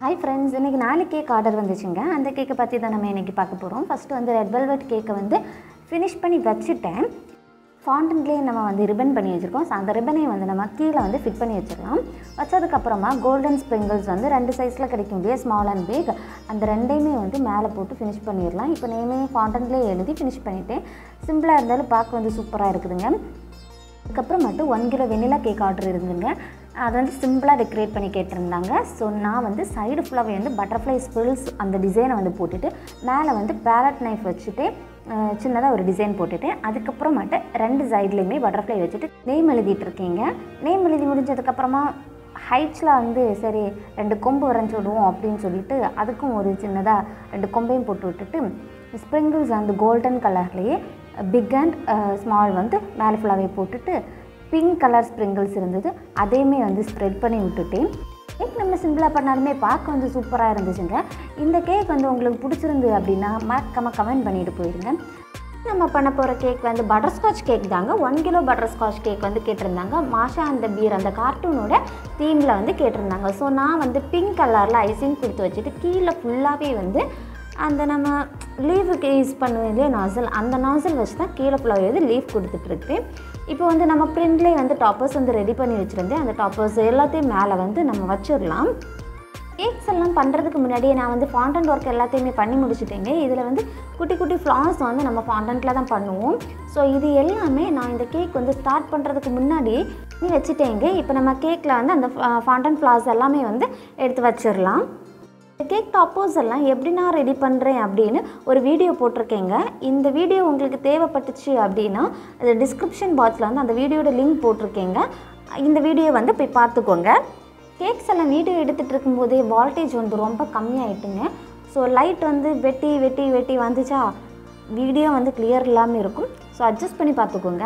hi friends இன்றைக்கி நாலு cake order வந்துச்சுங்க அந்த கேக்கை பற்றி தான் நம்ம இன்றைக்கி பார்க்க போகிறோம் ஃபஸ்ட்டு வந்து ரெட் வெல்வெட் கேக்கை வந்து ஃபினிஷ் பண்ணி வச்சுட்டேன் ஃபாண்டன்லேயே நம்ம வந்து ரிப்பன் பண்ணி வச்சுருக்கோம் ஸோ அந்த ரிப்பனை வந்து நம்ம கீழே வந்து ஃபிட் பண்ணி வச்சிடலாம் வச்சதுக்கப்புறமா கோல்டன் ஸ்ப்ரிங்கிள்ஸ் வந்து ரெண்டு சைஸில் கிடைக்கும் இல்லையா ஸ்மால் அண்ட் பிக் அந்த ரெண்டையுமே வந்து மேலே போட்டு ஃபினிஷ் பண்ணிடலாம் இப்போ நேமே ஃபாண்டன்லேயே எழுதி ஃபினிஷ் பண்ணிவிட்டேன் சிம்பிளாக இருந்தாலும் பார்க்க வந்து சூப்பராக இருக்குதுங்க அதுக்கப்புறமேட்டு one kilo vanilla cake order இருந்துங்க அது வந்து சிம்பிளாக டெக்கரேட் பண்ணி கேட்டிருந்தாங்க ஸோ நான் வந்து சைடு ஃபுல்லாகவே வந்து பட்டர்ஃப்ளை ஸ்பில்ஸ் அந்த டிசைனை வந்து போட்டுட்டு மேலே வந்து பேரட் நைஃப் வச்சுட்டு சின்னதாக ஒரு டிசைன் போட்டுட்டு அதுக்கப்புறமேட்டு ரெண்டு சைட்லேயுமே பட்டர்ஃப்ளை வச்சுட்டு நேம் எழுதிட்டு இருக்கீங்க நேம் எழுதி முடிஞ்சதுக்கப்புறமா ஹைட்ஸில் வந்து சரி ரெண்டு கொம்பு வரைஞ்சி விடுவோம் அப்படின்னு சொல்லிட்டு அதுக்கும் ஒரு சின்னதாக ரெண்டு கொம்பையும் போட்டு விட்டுட்டு ஸ்ப்ரிங்கிள்ஸ் அந்த கோல்டன் கலர்லேயே பிக் அண்ட் ஸ்மால் வந்து மேலே ஃபுல்லாகவே போட்டுட்டு பிங்க் கலர் ஸ்ப்ரிங்கிள்ஸ் இருந்தது அதையுமே வந்து ஸ்ப்ரெட் பண்ணி விட்டுட்டேன் கேக் நம்ம சிம்பிளாக பண்ணாலுமே பார்க்க வந்து சூப்பராக இருந்துச்சுங்க இந்த கேக் வந்து உங்களுக்கு பிடிச்சிருந்து அப்படின்னா மறக்காமல் கமெண்ட் பண்ணிட்டு போயிடுங்க நம்ம பண்ண போகிற கேக் வந்து பட்டர்ஸ்காட்ச் கேக் தாங்க ஒன் கிலோ பட்டர்ஸ்காட்ச் கேக் வந்து கேட்டிருந்தாங்க மாஷா அந்த பீர் அந்த கார்ட்டூனோட தீமில் வந்து கேட்டிருந்தாங்க ஸோ நான் வந்து பிங்க் கலரில் ஐசிங் கொடுத்து வச்சுட்டு கீழே ஃபுல்லாகவே வந்து அந்த நம்ம லீஃபுக்கு யூஸ் பண்ணுவோம் இல்லையா நாசல் அந்த நாசல் வச்சு தான் கீழே ஃபுல்லாகவே வந்து லீஃப் கொடுத்துட்ருக்கேன் இப்போ வந்து நம்ம பிரிண்ட்லேயே வந்து டாப்பர்ஸ் வந்து ரெடி பண்ணி வச்சுருந்தேன் அந்த டாப்பர்ஸ் எல்லாத்தையும் மேலே வந்து நம்ம வச்சிடலாம் கேக்ஸ் எல்லாம் பண்ணுறதுக்கு முன்னாடியே நான் வந்து ஃபாண்டன்ட் ஒர்க் எல்லாத்தையுமே பண்ணி முடிச்சுட்டேங்க இதில் வந்து குட்டி குட்டி ஃப்ளார்ஸ் வந்து நம்ம ஃபாண்டன்ட்டில் தான் பண்ணுவோம் ஸோ இது எல்லாமே நான் இந்த கேக் வந்து ஸ்டார்ட் பண்ணுறதுக்கு முன்னாடி நீ வச்சுட்டேங்க இப்போ நம்ம கேக்கில் வந்து அந்த ஃபாண்டன் ஃப்ளார்ஸ் எல்லாமே வந்து எடுத்து வச்சிடலாம் இந்த கேக் டாப்பர்ஸ் எல்லாம் எப்படி நான் ரெடி பண்ணுறேன் அப்படின்னு ஒரு வீடியோ போட்டிருக்கேங்க இந்த வீடியோ உங்களுக்கு தேவைப்பட்டுச்சு அப்படின்னா அது டிஸ்கிரிப்ஷன் பாக்ஸில் வந்து அந்த வீடியோட லிங்க் போட்டிருக்கேங்க இந்த வீடியோ வந்து போய் பார்த்துக்கோங்க கேக்ஸ் எல்லாம் வீடியோ எடுத்துகிட்டு இருக்கும்போதே வால்டேஜ் வந்து ரொம்ப கம்மியாயிட்டுங்க ஸோ லைட் வந்து வெட்டி வெட்டி வெட்டி வந்துச்சா வீடியோ வந்து கிளியர் இல்லாமல் இருக்கும் ஸோ அட்ஜஸ்ட் பண்ணி பார்த்துக்கோங்க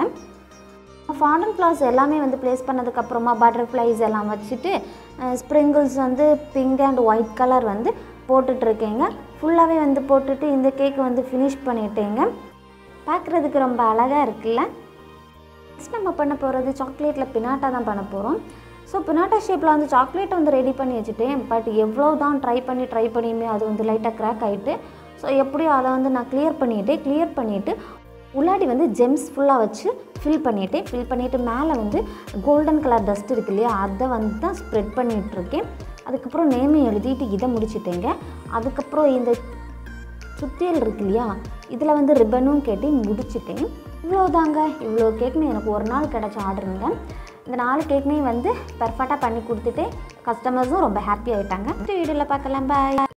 ஃபாண்டன் ஃப்ளார்ஸ் எல்லாமே வந்து ப்ளேஸ் பண்ணதுக்கப்புறமா பட்டர்ஃப்ளைஸ் எல்லாம் வச்சுட்டு ஸ்ப்ரிங்கிள்ஸ் வந்து பிங்க் அண்ட் ஒயிட் கலர் வந்து போட்டுட்ருக்கேங்க ஃபுல்லாகவே வந்து போட்டுட்டு இந்த கேக் வந்து ஃபினிஷ் பண்ணிட்டேங்க பார்க்குறதுக்கு ரொம்ப அழகாக இருக்குல்ல நெக்ஸ்ட் நம்ம பண்ண போகிறது சாக்லேட்டில் பினாட்டா தான் பண்ண போகிறோம் ஸோ பினாட்டா ஷேப்பில் வந்து சாக்லேட் வந்து ரெடி பண்ணி வச்சுட்டேன் பட் எவ்வளோ தான் ட்ரை பண்ணி ட்ரை பண்ணியுமே அது வந்து லைட்டாக க்ராக் ஆகிட்டு ஸோ எப்படியோ அதை வந்து நான் கிளியர் பண்ணிவிட்டு கிளியர் பண்ணிவிட்டு உள்ளாடி வந்து ஜெம்ஸ் ஃபுல்லாக வச்சு ஃபில் பண்ணிவிட்டு ஃபில் பண்ணிவிட்டு மேலே வந்து கோல்டன் கலர் டஸ்ட் இருக்கு இல்லையா அதை வந்து தான் ஸ்ப்ரெட் பண்ணிகிட்ருக்கேன் அதுக்கப்புறம் நேமை எழுதிட்டு இதை முடிச்சிட்டேங்க அதுக்கப்புறம் இந்த சுத்தியல் இருக்கு இல்லையா இதில் வந்து ரிப்பனும் கேட்டு முடிச்சிட்டேன் இவ்வளோதாங்க இவ்வளோ கேக்குமே எனக்கு ஒரு நாள் கிடச்ச ஆர்டருங்க இந்த நாலு கேக்குமே வந்து பர்ஃபெக்டாக பண்ணி கொடுத்துட்டு கஸ்டமர்ஸும் ரொம்ப ஹாப்பி ஆகிட்டாங்க வீடியோவில் பார்க்கலாம் பாய்